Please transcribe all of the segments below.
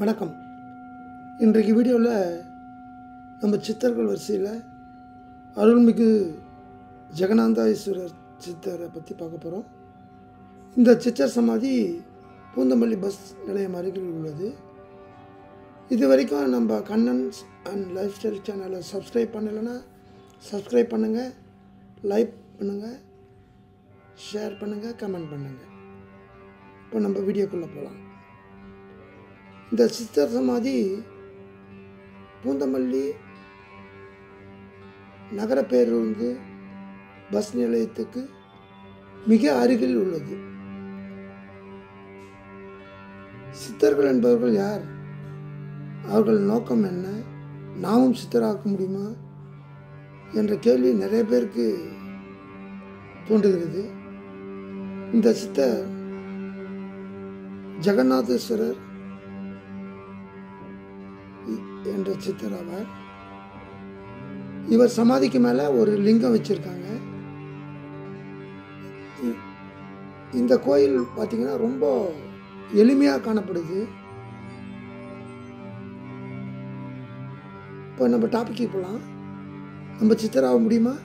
வணக்கம் இன்றைக்கு வீடியோவில் நம்ம சித்தர்கள் வரிசையில் அருள்மிகு ஜெகநாதாஈஸ்வரர் சித்தரை பற்றி பார்க்க போகிறோம் இந்த சித்தர் சமாதி பூந்தமல்லி பஸ் நிலையம் அருகில் உள்ளது இது வரைக்கும் நம்ம கண்ணன் அண்ட் லைஃப் ஸ்டைல் சேனலை சப்ஸ்கிரைப் பண்ணலைன்னா சப்ஸ்கிரைப் பண்ணுங்கள் லைக் பண்ணுங்கள் ஷேர் பண்ணுங்கள் கமெண்ட் பண்ணுங்கள் இப்போ நம்ம வீடியோக்குள்ளே போகலாம் இந்த சித்தர் சமாதி பூந்தமல்லி நகர பேருந்து பஸ் நிலையத்துக்கு மிக அருகில் உள்ளது சித்தர்கள் என்பவர்கள் யார் அவர்கள் நோக்கம் என்ன நாமும் சித்தராக்க முடியுமா என்ற கேள்வி நிறைய பேருக்கு தோன்றுகிறது இந்த சித்தர் ஜெகநாதேஸ்வரர் என்ற சித்தர் ஆவார் இவர் சமாதிக்கு மேலே ஒரு லிங்கம் வச்சிருக்காங்க இ- இந்த கோயில் பார்த்தீங்கன்னா ரொம்ப எளிமையாக காணப்படுது இப்போ நம்ம டாபிக்கு போகலாம் நம்ம சித்தராக முடியுமா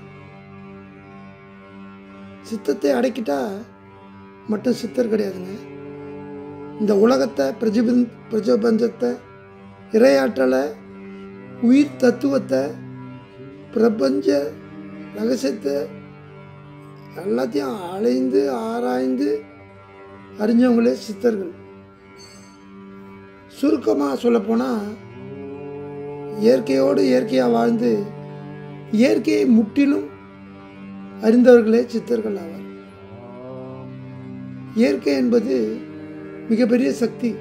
சித்தத்தை அடக்கிட்டா மட்டும் சித்தர் கிடையாதுங்க இந்த உலகத்தை பிரஜபன் பிரஜபஞ்சத்தை இரையாற்றலை உயிர் தத்துவத்தை பிரபஞ்ச ரகசியத்தை எல்லாத்தையும் அலைந்து ஆராய்ந்து அறிஞ்சவங்களே சித்தர்கள் சுருக்கமாக சொல்லப்போனால் இயற்கையோடு இயற்கையாக வாழ்ந்து இயற்கையை முற்றிலும் அறிந்தவர்களே சித்தர்கள் ஆவார் இயற்கை என்பது மிகப்பெரிய சக்தி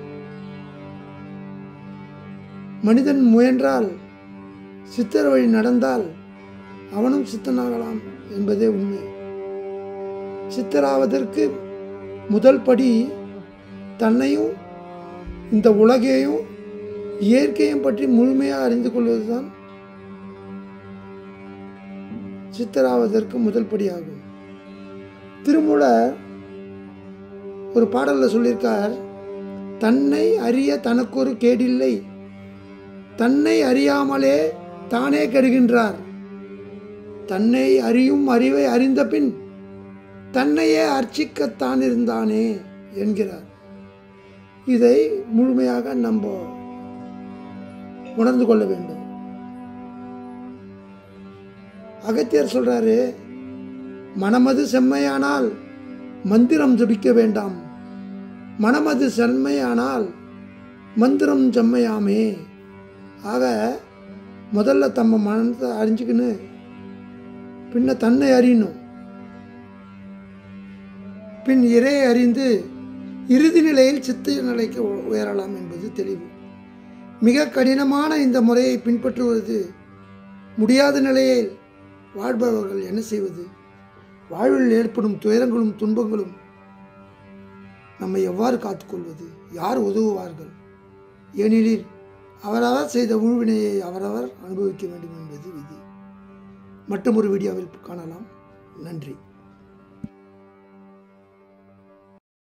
மனிதன் முயன்றால் சித்தர் வழி நடந்தால் அவனும் சித்தனாகலாம் என்பதே உண்மை சித்தராவதற்கு முதல் படி தன்னையும் இந்த உலகையும் இயற்கையும் பற்றி முழுமையாக அறிந்து கொள்வதுதான் சித்தராவதற்கு முதல் படியாகும் திருமூலர் ஒரு பாடலில் சொல்லியிருக்கார் தன்னை அறிய தனக்கொரு கேடில்லை தன்னை அறியாமலே தானே கெடுகின்றார் தன்னை அறியும் அறிவை அறிந்த பின் தன்னையே அர்ச்சிக்கத்தான் இருந்தானே என்கிறார் இதை முழுமையாக நம்ம உணர்ந்து கொள்ள வேண்டும் அகத்தியர் சொல்றாரு மனமது செம்மையானால் மந்திரம் ஜபிக்க வேண்டாம் மனமது செம்மையானால் மந்திரம் செம்மையாமே ஆக முதல்ல தம்ம மனத்தை அறிஞ்சுக்கின்னு பின்ன தன்னை அறியணும் பின் இறையை அறிந்து இறுதி நிலையில் சித்த நிலைக்கு உ- உயரலாம் என்பது தெளிவு மிக கடினமான இந்த முறையை பின்பற்றுவது முடியாத நிலையில் வாழ்பவர்கள் என்ன செய்வது வாழ்வில் ஏற்படும் துயரங்களும் துன்பங்களும் நம்மை எவ்வாறு காத்துக்கொள்வது யார் உதவுவார்கள் ஏனெனில் அவரவர் செய்த உள்வினையை அவரவர் அனுபவிக்க வேண்டும் என்பது விதி மற்றும் ஒரு வீடியோவில் காணலாம் நன்றி